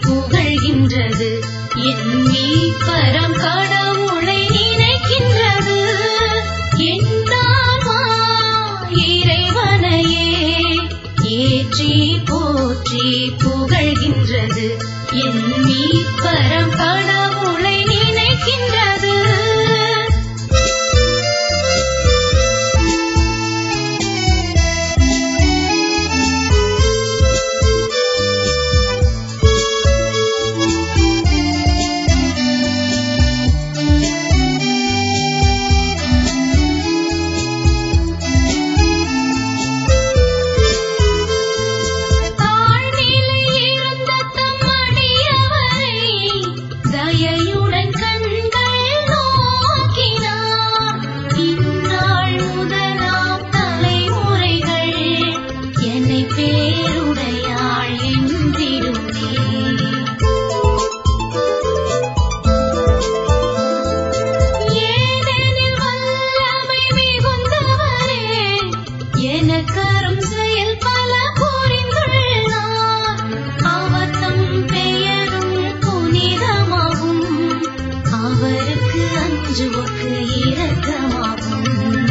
புகழ்கின்றது என் மீட்பரம் கடவுளை நினைக்கின்றது என் தாழ்வா இறைவனையே ஏற்றி போற்றி புகழ்கின்றது என் மீட்பரம் கடவுளை நினைக்கின்றது தாழ்நிலை இருந்த தம்மடியவரை தயையுடன் கண்கள் நோக்கினார் இந்நாள் முதலாம் தலைமுறைகள் என்னை பேருடையாள் என்றிடுமே ஏனெனில் வல்லமை மிகுந்தவரே எனக்கரும் செயல் பல புரிந்துள்ளார் அவர் தம் பெயரும் புனிதமாகும் அவருக்கு அஞ்சுவோர்க்கு இரக்கமாகும்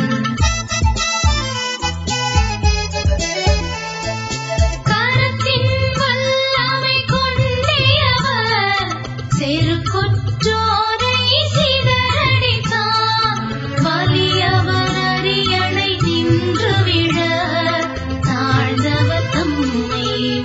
கரத்தின் வல்லமை கொண்டேயவர் செருக்குற்றோரை சிதறடித்தார் வலியவர் அரியணை நின்று விழ தாழ்ந்தவர் தம்மை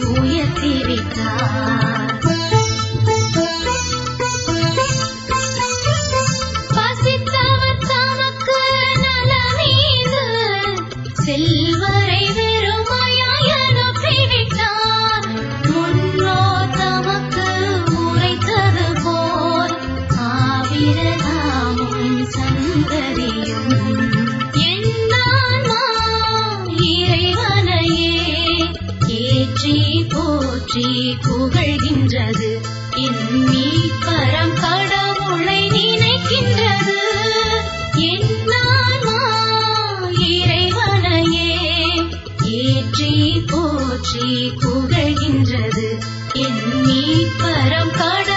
உயர்த்திவிட்டார் பசித்தவர் தமக்கு நலமீது செல்வரை வெறுமையாய் அனுப்பிவிட்டார் முன்னோ தமக்கு உரைத்தது போல் ஆவிரதாமும் சந்ததியும் என்னான்மா இறைவனையே ஏற்றி போற்றி புகழ்கின்றது என் மீட்பரம் கடவுளை நினைக்கின்றது என்னான்மா இறைவனையே ஏற்றி போற்றி புகழ்கின்றது என் மீட்பரம் கடவுளை